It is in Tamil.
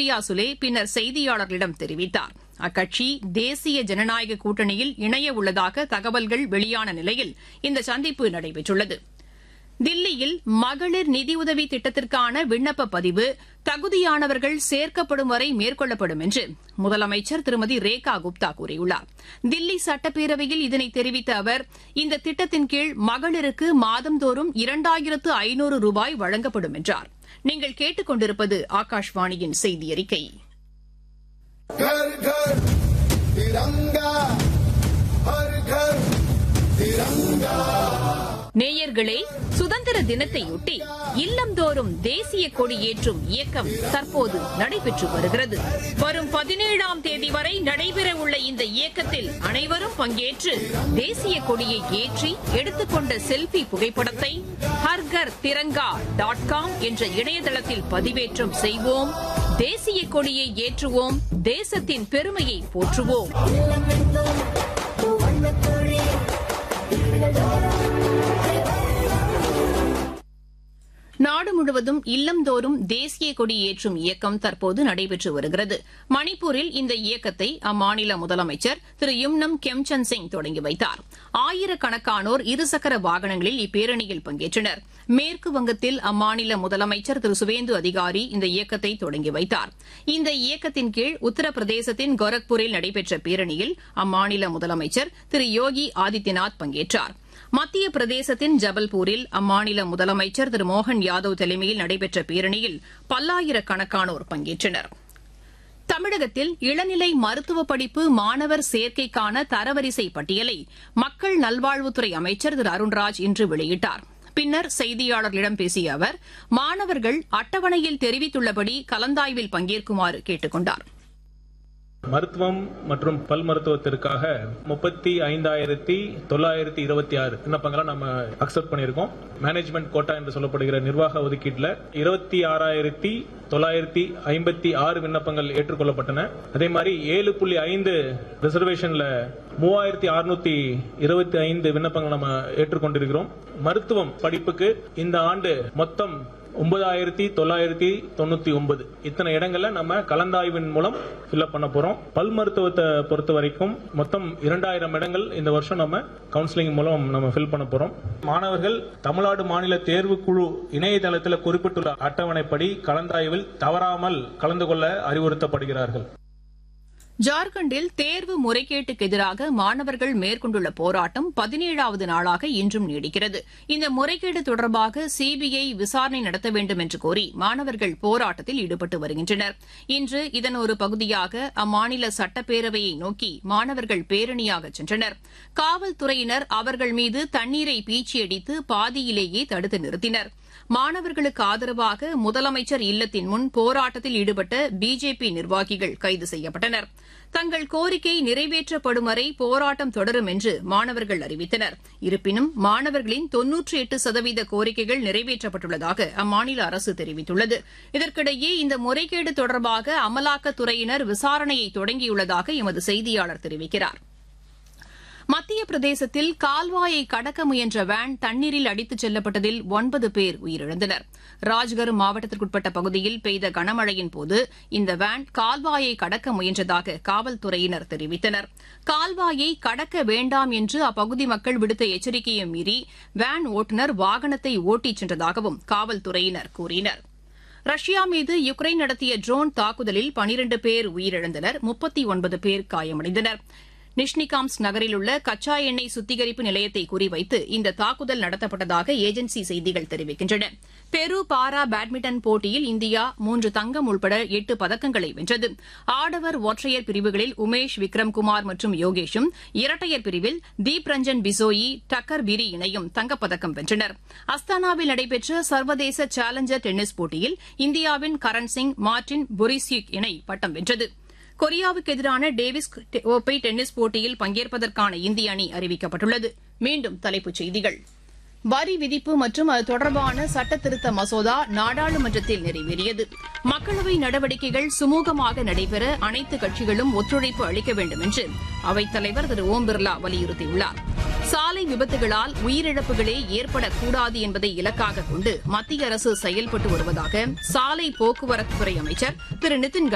சுப்ரியா சுலே பின்னர் செய்தியாளர்களிடம் தெரிவித்தார் அக்கட்சி தேசிய ஜனநாயக கூட்டணியில் இணைய உள்ளதாக தகவல்கள் வெளியான நிலையில் இந்த சந்திப்பு நடைபெற்றுள்ளது தில்லியில் மகளிர் நிதியுதவி திட்டத்திற்கான விண்ணப்ப பதிவு தகுதியானவர்கள் சேர்க்கப்படும் வரை மேற்கொள்ளப்படும் என்று முதலமைச்சர் திருமதி ரேகா குப்தா கூறியுள்ளார் தில்லி சட்டப்பேரவையில் இதனை தெரிவித்த அவர் இந்த திட்டத்தின் கீழ் மகளிருக்கு மாதந்தோறும் இரண்டாயிரத்து ஐநூறு ரூபாய் வழங்கப்படும் என்றார் நீங்கள் கேட்டுக் கொண்டிருப்பது ஆகாஷ்வாணியின் செய்தி அறிக்கை घर घर तिरंगा हर घर तिरंगा நேயர்களே சுதந்திர தினத்தையொட்டி இல்லந்தோறும் தேசிய கொடி ஏற்றும் இயக்கம் தற்போது நடைபெற்று வருகிறது வரும் பதினேழாம் தேதி வரை நடைபெறவுள்ள இந்த இயக்கத்தில் அனைவரும் பங்கேற்று தேசிய கொடியை ஏற்றி எடுத்துக்கொண்ட செல்பி புகைப்படத்தை ஹர்கர் திரங்கா டாட் காம் என்ற இணையதளத்தில் பதிவேற்றம் செய்வோம் தேசிய கொடியை ஏற்றுவோம் தேசத்தின் பெருமையை போற்றுவோம் நாடு முழுவதும் இல்லந்தோறும் தேசிய கொடி ஏற்றும் இயக்கம் தற்போது நடைபெற்று வருகிறது மணிப்பூரில் இந்த இயக்கத்தை அம்மாநில முதலமைச்சர் திரு யும்னம் கெம்சந்த் சிங் தொடங்கி வைத்தார் ஆயிரக்கணக்கானோர் இருசக்கர வாகனங்களில் இப்பேரணியில் பங்கேற்றனர் மேற்கு வங்கத்தில் அம்மாநில முதலமைச்சர் திரு சுவேந்து அதிகாரி இந்த இயக்கத்தை தொடங்கி வைத்தார் இந்த இயக்கத்தின் கீழ் உத்தரப்பிரதேசத்தின் கோரக்பூரில் நடைபெற்ற பேரணியில் அம்மாநில முதலமைச்சர் திரு யோகி ஆதித்யநாத் பங்கேற்றார் மத்திய பிரதேசத்தின் ஜபல்பூரில் அம்மாநில முதலமைச்சர் திரு மோகன் யாதவ் தலைமையில் நடைபெற்ற பேரணியில் பல்லாயிரக்கணக்கானோர் பங்கேற்றனர் தமிழகத்தில் இளநிலை மருத்துவ படிப்பு மாணவர் சேர்க்கைக்கான தரவரிசை பட்டியலை மக்கள் நல்வாழ்வுத்துறை அமைச்சர் திரு அருண்ராஜ் இன்று வெளியிட்டார் பின்னர் செய்தியாளர்களிடம் பேசிய அவர் மாணவர்கள் அட்டவணையில் தெரிவித்துள்ளபடி கலந்தாய்வில் பங்கேற்குமாறு கேட்டுக் கொண்டாா் மருத்துவம் மற்றும் பல் மருத்துவத்திற்காக முப்பத்தி ஐந்தாயிரத்தி தொள்ளாயிரத்தி இருபத்தி ஆறு விண்ணப்பங்களை நம்ம அக்செப்ட் பண்ணியிருக்கோம் மேனேஜ்மெண்ட் கோட்டா என்று சொல்லப்படுகிற நிர்வாக ஒதுக்கீட்டில் இருபத்தி ஆறாயிரத்தி தொள்ளாயிரத்தி ஐம்பத்தி ஆறு விண்ணப்பங்கள் ஏற்றுக்கொள்ளப்பட்டன அதே மாதிரி ஏழு புள்ளி ஐந்து ரிசர்வேஷன்ல மூவாயிரத்தி அறுநூத்தி இருபத்தி ஐந்து விண்ணப்பங்கள் நம்ம ஏற்றுக்கொண்டிருக்கிறோம் மருத்துவம் படிப்புக்கு இந்த ஆண்டு மொத்தம் ஒன்பதாயிரத்தி தொள்ளாயிரத்தி தொண்ணூத்தி ஒன்பது இத்தனை இடங்கள்ல நம்ம கலந்தாய்வின் மூலம் ஃபில்அப் பண்ண போறோம் பல் மருத்துவத்தை பொறுத்த வரைக்கும் மொத்தம் இரண்டாயிரம் இடங்கள் இந்த வருஷம் நம்ம கவுன்சிலிங் மூலம் நம்ம ஃபில் பண்ண போறோம் மாணவர்கள் தமிழ்நாடு மாநில தேர்வு குழு இணையதளத்தில் குறிப்பிட்டுள்ள அட்டவணைப்படி கலந்தாய்வில் தவறாமல் கலந்து கொள்ள அறிவுறுத்தப்படுகிறார்கள் ஜார்க்கண்டில் தேர்வு முறைகேட்டுக்கு எதிராக மாணவர்கள் மேற்கொண்டுள்ள போராட்டம் பதினேழாவது நாளாக இன்றும் நீடிக்கிறது இந்த முறைகேடு தொடர்பாக சிபிஐ விசாரணை நடத்த வேண்டும் என்று கோரி மாணவர்கள் போராட்டத்தில் ஈடுபட்டு வருகின்றனர் இன்று இதன் ஒரு பகுதியாக அம்மாநில சட்டப்பேரவையை நோக்கி மாணவர்கள் பேரணியாக சென்றனர் காவல்துறையினர் அவர்கள் மீது தண்ணீரை பீச்சியடித்து பாதியிலேயே தடுத்து நிறுத்தினர் மாணவர்களுக்கு ஆதரவாக முதலமைச்சர் இல்லத்தின் முன் போராட்டத்தில் ஈடுபட்ட பிஜேபி நிர்வாகிகள் கைது செய்யப்பட்டனர் தங்கள் கோரிக்கை நிறைவேற்றப்படும் வரை போராட்டம் தொடரும் என்று மாணவர்கள் அறிவித்தனர் இருப்பினும் மாணவர்களின் தொன்னூற்றி எட்டு சதவீத கோரிக்கைகள் நிறைவேற்றப்பட்டுள்ளதாக அம்மாநில அரசு தெரிவித்துள்ளது இதற்கிடையே இந்த முறைகேடு தொடர்பாக அமலாக்கத்துறையினர் விசாரணையை தொடங்கியுள்ளதாக எமது செய்தியாளர் தெரிவிக்கிறார் மத்திய பிரதேசத்தில் கால்வாயை கடக்க முயன்ற வேன் தண்ணீரில் அடித்துச் செல்லப்பட்டதில் ஒன்பது பேர் உயிரிழந்தனர் ராஜ்கர் மாவட்டத்திற்குட்பட்ட பகுதியில் பெய்த கனமழையின் போது இந்த வேன் கால்வாயை கடக்க முயன்றதாக காவல்துறையினர் தெரிவித்தனர் கால்வாயை கடக்க வேண்டாம் என்று அப்பகுதி மக்கள் விடுத்த எச்சரிக்கையை மீறி வேன் ஓட்டுநர் வாகனத்தை ஓட்டிச் சென்றதாகவும் காவல்துறையினர் கூறினர் ரஷ்யா மீது யுக்ரைன் நடத்திய ட்ரோன் தாக்குதலில் பனிரண்டு பேர் உயிரிழந்தனர் முப்பத்தி ஒன்பது பேர் காயமடைந்தனர் நிஷ்னிகாம்ஸ் நகரில் உள்ள கச்சா எண்ணெய் சுத்திகரிப்பு நிலையத்தை குறிவைத்து இந்த தாக்குதல் நடத்தப்பட்டதாக ஏஜென்சி செய்திகள் தெரிவிக்கின்றன பெரு பாரா பேட்மிண்டன் போட்டியில் இந்தியா மூன்று தங்கம் உள்பட எட்டு பதக்கங்களை வென்றது ஆடவர் ஒற்றையர் பிரிவுகளில் உமேஷ் விக்ரம்குமார் மற்றும் யோகேஷும் இரட்டையர் பிரிவில் தீப் ரஞ்சன் பிசோயி டக்கர் விரி இணையும் தங்கப்பதக்கம் வென்றனர் அஸ்தானாவில் நடைபெற்ற சர்வதேச சேலஞ்சர் டென்னிஸ் போட்டியில் இந்தியாவின் கரண் சிங் மார்டின் பொரிசியுக் இணை பட்டம் வென்றது கொரியாவுக்கு எதிரான டேவிஸ் கோப்பை டென்னிஸ் போட்டியில் பங்கேற்பதற்கான இந்திய அணி அறிவிக்கப்பட்டுள்ளது மீண்டும் தலைப்புச் செய்திகள் வரி விதிப்பு மற்றும் அது தொடர்பான சட்ட திருத்த மசோதா நாடாளுமன்றத்தில் நிறைவேறியது மக்களவை நடவடிக்கைகள் சுமூகமாக நடைபெற அனைத்து கட்சிகளும் ஒத்துழைப்பு அளிக்க வேண்டும் என்று அவைத்தலைவர் திரு ஓம் பிர்லா வலியுறுத்தியுள்ளார் சாலை விபத்துகளால் உயிரிழப்புகளே ஏற்படக்கூடாது என்பதை இலக்காக கொண்டு மத்திய அரசு செயல்பட்டு வருவதாக சாலை போக்குவரத்துத்துறை அமைச்சர் திரு நிதின்